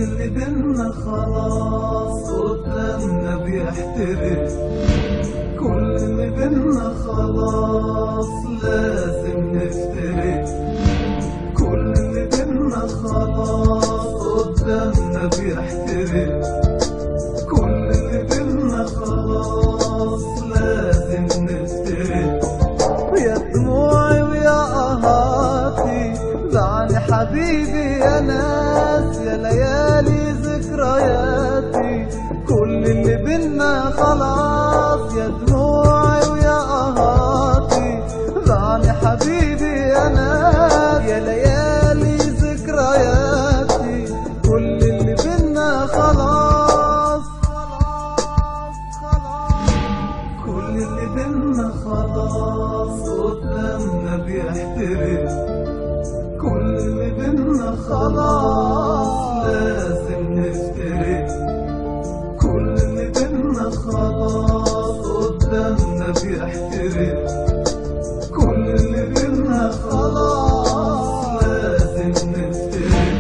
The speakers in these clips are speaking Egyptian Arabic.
اللي بينا خلاص قدامنا بيحترق كل اللي بينا خلاص لازم نفترق كل اللي بينا خلاص قدامنا بيحترق كل اللي بينا خلاص لازم نفترق يا دموعي ويا قهاتي زعل حبيبي يا ناس يا ليالي ذكرياتي كل اللي بينا خلاص يا دموعي ويا قهاتي زعل حبيبي يا ناس يا ليالي ذكرياتي كل اللي بينا خلاص خلاص خلاص كل اللي بينا خلاص قدامنا بيحترق كل اللي بينا خلاص لازم نفترق كل اللي بينا خلاص قدامنا بيحترق كل اللي بينا خلاص لازم نفترق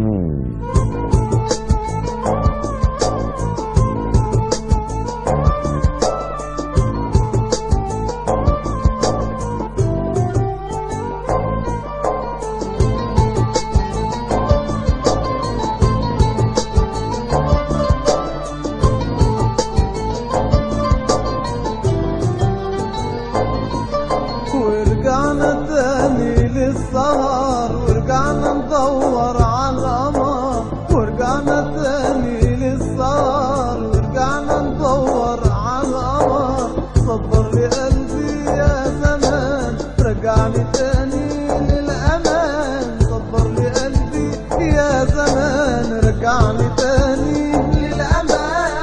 ورجعنا تاني للسهر ورجعنا ندور على القمر ورجعنا تاني للسهر ورجعنا ندور على القمر صبر لي قلبي يا زمان رجعني تاني للأمان صبر لي قلبي يا زمان رجعني تاني للأمان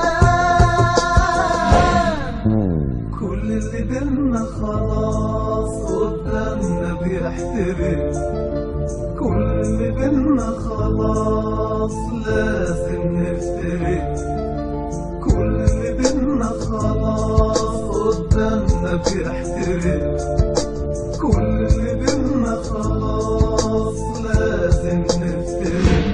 كل اللي بينا خلاص قدامنا بيحترق كل اللي بينا خلاص لازم نفترق كل اللي بينا خلاص قدامنا بيحترق كل اللي بينا خلاص لازم نفترق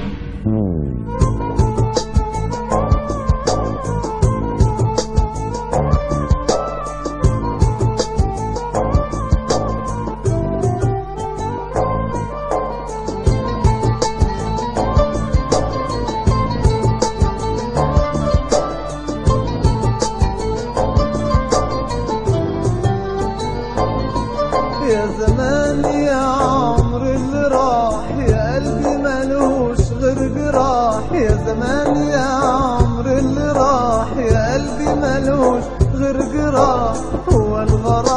يا زمان يا عمر اللي راح يا قلبي ملوش غير جراح يا زمان يا عمر اللي راح يا قلبي ملوش غير جراح هو الغرام